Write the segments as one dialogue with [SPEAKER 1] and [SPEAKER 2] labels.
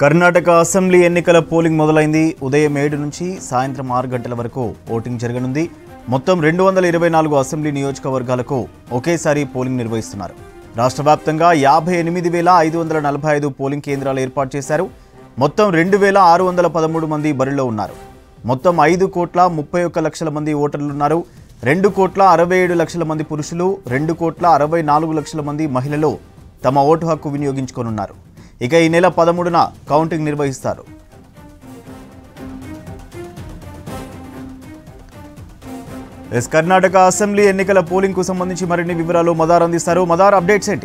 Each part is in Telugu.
[SPEAKER 1] కర్ణాటక అసెంబ్లీ ఎన్నికల పోలింగ్ మొదలైంది ఉదయం ఏడు నుంచి సాయంత్రం ఆరు గంటల వరకు ఓటింగ్ జరగనుంది మొత్తం రెండు వందల ఇరవై నాలుగు అసెంబ్లీ నియోజకవర్గాలకు ఒకేసారి పోలింగ్ నిర్వహిస్తున్నారు రాష్ట్ర వ్యాప్తంగా యాభై ఎనిమిది వేల ఐదు వందల నలభై ఐదు పోలింగ్ కేంద్రాలు ఏర్పాటు చేశారు మొత్తం రెండు వేల ఆరు వందల పదమూడు మంది బరిలో ఉన్నారు మొత్తం ఐదు కోట్ల ముప్పై ఒక్క లక్షల మంది ఓటర్లున్నారు రెండు కోట్ల అరవై ఏడు లక్షల మంది పురుషులు రెండు కోట్ల అరవై నాలుగు లక్షల మంది మహిళలు తమ ఓటు హక్కు వినియోగించుకోనున్నారు ఇక ఈ నెల పదమూడున కౌంటింగ్ నిర్వహిస్తారు ఎస్ కర్ణాటక అసెంబ్లీ ఎన్నికల పోలింగ్ కు సంబంధించి మరిన్ని వివరాలు మదార్ అందిస్తారు మదార్ అప్డేట్స్ ఏంటి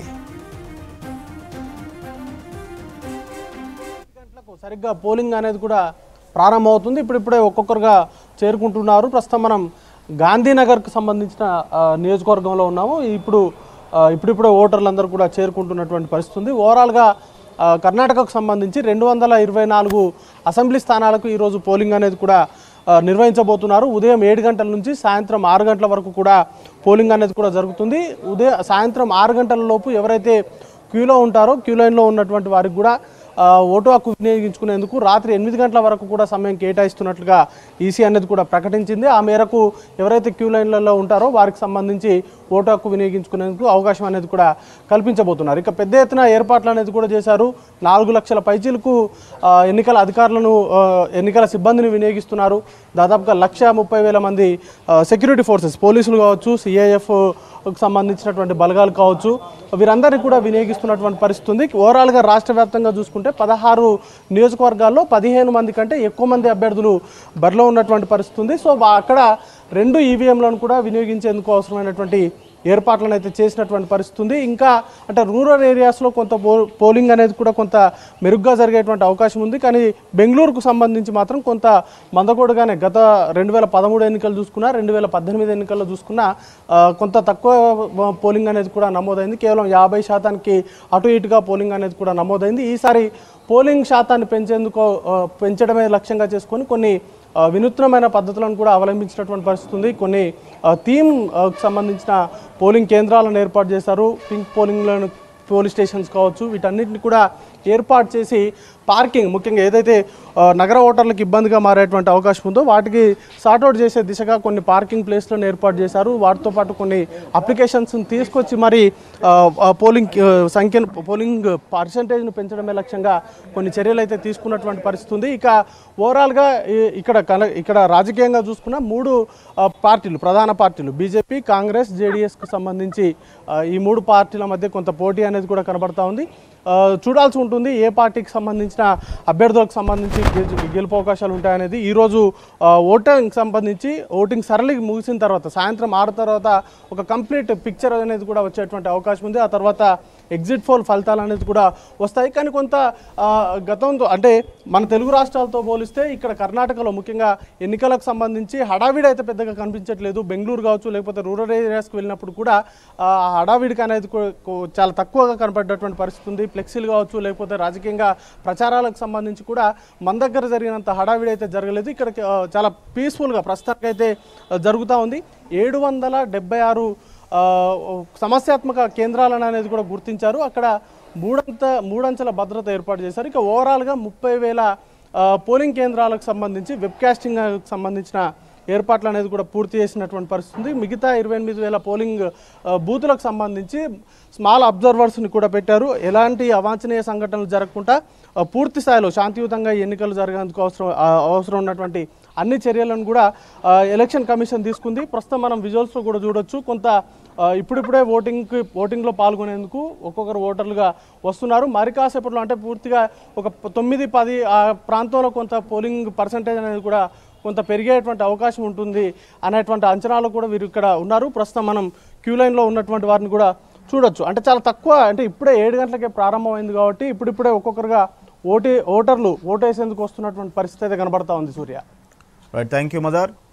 [SPEAKER 2] గంటలకు సరిగ్గా పోలింగ్ అనేది కూడా ప్రారంభమవుతుంది ఇప్పుడిప్పుడే ఒక్కొక్కరుగా చేరుకుంటున్నారు ప్రస్తుతం మనం గాంధీనగర్కు సంబంధించిన ఆ, నియోజకవర్గంలో ఉన్నాము ఇప్పుడు ఆ, ఇప్పుడిప్పుడే ఓటర్లందరూ కూడా చేరుకుంటున్నటువంటి పరిస్థితి ఉంది ఓవరాల్గా ఆ, కర్ణాటకకు సంబంధించి రెండు వందల ఇరవై నాలుగు అసెంబ్లీ స్థానాలకు ఈరోజు పోలింగ్ అనేది కూడా ఆ, నిర్వహించబోతున్నారు ఉదయం ఏడు గంటల నుంచి సాయంత్రం ఆరు గంటల వరకు కూడా పోలింగ్ అనేది కూడా జరుగుతుంది ఉదయం సాయంత్రం ఆరు గంటల లోపు ఎవరైతే క్యూలో ఉంటారో క్యూ లైన్లో ఉన్నటువంటి వారికి కూడా ఆ, ఓటు హక్కు వినియోగించుకునేందుకు రాత్రి ఎనిమిది గంటల వరకు కూడా సమయం కేటాయిస్తున్నట్లుగా ఈసీ అనేది కూడా ప్రకటించింది ఆ మేరకు ఎవరైతే క్యూ లైన్లలో ఉంటారో వారికి సంబంధించి ఓటు హక్కు వినియోగించుకునేందుకు అవకాశం అనేది కూడా కల్పించబోతున్నారు ఇక పెద్ద ఎత్తున ఏర్పాట్లు అనేది కూడా చేశారు నాలుగు లక్షల పైచీలకు ఆ, ఎన్నికల అధికారులను ఆ, ఎన్నికల సిబ్బందిని వినియోగిస్తున్నారు దాదాపుగా లక్ష ముప్పై వేల మంది ఆ, సెక్యూరిటీ ఫోర్సెస్ పోలీసులు కావచ్చు సిఐఎఫ్ కు సంబంధించినటువంటి బలగాలు కావచ్చు వీరందరినీ కూడా వినియోగిస్తున్నటువంటి పరిస్థితి ఉంది ఓవరాల్గా రాష్ట్ర వ్యాప్తంగా చూసుకుంటే పదహారు నియోజకవర్గాల్లో పదిహేను మంది కంటే ఎక్కువ మంది అభ్యర్థులు బరిలో ఉన్నటువంటి పరిస్థితి ఉంది సో వా- అక్కడ రెండు ఈవీఎంలను కూడా వినియోగించేందుకు అవసరమైనటువంటి ఏర్పాట్లను అయితే చేసినటువంటి పరిస్థితి ఉంది ఇంకా అంటే రూరల్ ఏరియాస్లో కొంత పో పోలింగ్ అనేది కూడా కొంత మెరుగ్గా జరిగేటువంటి అవకాశం ఉంది కానీ బెంగళూరుకు సంబంధించి మాత్రం కొంత మందకోడుగానే గత రెండు వేల పదమూడు ఎన్నికలు చూసుకున్నా రెండు వేల పద్దెనిమిది ఎన్నికల్లో చూసుకున్నా ఆ, కొంత తక్కువ పోలింగ్ అనేది కూడా నమోదైంది కేవలం యాభై శాతానికి అటు ఇటుగా పోలింగ్ అనేది కూడా నమోదైంది ఈసారి పోలింగ్ శాతాన్ని పెంచేందుకు ఆ, పెంచడమే లక్ష్యంగా చేసుకొని కొన్ని ఆ, వినూత్నమైన పద్ధతులను కూడా అవలంబించినటువంటి పరిస్థితి ఉంది కొన్ని ఆ, థీమ్ ఆ, కు సంబంధించిన పోలింగ్ కేంద్రాలను ఏర్పాటు చేశారు పింక్ పోలింగ్లను పోలీస్ స్టేషన్స్ కావచ్చు వీటన్నిటిని కూడా ఏర్పాటు చేసి పార్కింగ్ ముఖ్యంగా ఏదైతే ఆ, నగర ఓటర్లకు ఇబ్బందిగా మారేటువంటి అవకాశం ఉందో వాటికి సార్ట్అవుట్ చేసే దిశగా కొన్ని పార్కింగ్ ప్లేస్లను ఏర్పాటు చేశారు వాటితో పాటు కొన్ని అప్లికేషన్స్ని తీసుకొచ్చి మరి ఆ, ఆ, పోలింగ్ ఆ, సంఖ్యను పోలింగ్ పర్సంటేజ్ను పెంచడమే లక్ష్యంగా కొన్ని చర్యలు అయితే తీసుకున్నటువంటి పరిస్థితి ఉంది ఇక ఓవరాల్గా ఈ- ఇక్కడ కన- ఇక్కడ రాజకీయంగా చూసుకున్న మూడు ఆ, పార్టీలు ప్రధాన పార్టీలు బీజేపీ కాంగ్రెస్ జేడీఎస్కు సంబంధించి ఆ, ఈ మూడు పార్టీల మధ్య కొంత పోటీ అనేది కూడా కనబడతా ఉంది ఆ, చూడాల్సి ఉంటుంది ఏ పార్టీకి సంబంధించిన అభ్యర్థులకు సంబంధించి గెలు- గెలుపు అవకాశాలు ఉంటాయనేది ఈరోజు ఆ, ఓటింగ్ సంబంధించి ఓటింగ్ సరళి ముగిసిన తర్వాత సాయంత్రం ఆరు తర్వాత ఒక కంప్లీట్ పిక్చర్ అనేది కూడా వచ్చేటువంటి అవకాశం ఉంది ఆ తర్వాత ఎగ్జిట్ పోల్ ఫలితాలు అనేది కూడా వస్తాయి కానీ కొంత ఆ, గతంతో అంటే మన తెలుగు రాష్ట్రాలతో పోలిస్తే ఇక్కడ కర్ణాటకలో ముఖ్యంగా ఎన్నికలకు సంబంధించి హడావిడి అయితే పెద్దగా కనిపించట్లేదు బెంగళూరు కావచ్చు లేకపోతే రూరల్ ఏరియాస్కి వెళ్ళినప్పుడు కూడా ఆ హడావిడికి అనేది కూ- కూ- చాలా తక్కువగా కనపడేటువంటి పరిస్థితి ఉంది ఫ్లెక్సీలు కావచ్చు లేకపోతే రాజకీయంగా ప్రచారాలకు సంబంధించి కూడా మన దగ్గర జరిగినంత హడావిడి అయితే జరగలేదు ఇక్కడ ఆ, చాలా పీస్ఫుల్గా ప్రస్తుతానికి అయితే జరుగుతూ ఉంది ఏడు వందల డెబ్బై ఆరు ఆ, సమస్యాత్మక కేంద్రాలను అనేది కూడా గుర్తించారు అక్కడ మూడంత మూడంచెల భద్రత ఏర్పాటు చేశారు ఇక ఓవరాల్గా ముప్పై వేల ఆ, పోలింగ్ కేంద్రాలకు సంబంధించి వెబ్కాస్టింగ్ సంబంధించిన ఏర్పాట్లు అనేది కూడా పూర్తి చేసినటువంటి పరిస్థితి ఉంది మిగతా ఇరవై ఎనిమిది వేల పోలింగ్ ఆ, బూతులకు సంబంధించి స్మాల్ అబ్జర్వర్స్ని కూడా పెట్టారు ఎలాంటి అవాంఛనీయ సంఘటనలు జరగకుండా ఆ, పూర్తి స్థాయిలో శాంతియుతంగా ఈ ఎన్నికలు జరగడానికి అవసరం ఆ, అవసరం ఉన్నటువంటి అన్ని చర్యలను కూడా ఆ, ఎలక్షన్ కమిషన్ తీసుకుంది ప్రస్తుతం మనం విజువల్స్లో కూడా చూడొచ్చు కొంత ఆ, ఇప్పుడిప్పుడే ఓటింగ్కి ఓటింగ్లో పాల్గొనేందుకు ఒక్కొక్కరు ఓటర్లుగా వస్తున్నారు మరి కాసేపట్లో అంటే పూర్తిగా ఒక ప- తొమ్మిది పది ఆ ప్రాంతంలో కొంత పోలింగ్ పర్సంటేజ్ అనేది కూడా కొంత పెరిగేటువంటి అవకాశం ఉంటుంది అనేటువంటి అంచనాలు కూడా వీరు ఇక్కడ ఉన్నారు ప్రస్తుతం మనం క్యూ లైన్లో ఉన్నటువంటి వారిని కూడా చూడొచ్చు అంటే చాలా తక్కువ అంటే ఇప్పుడే ఏడు గంటలకే ప్రారంభమైంది కాబట్టి ఇప్పుడిప్పుడే ఒక్కొక్కరుగా ఓటే ఓటర్లు ఓటేసేందుకు వస్తున్నటువంటి పరిస్థితి అయితే కనబడతా ఉంది Surya
[SPEAKER 1] right thank you Madar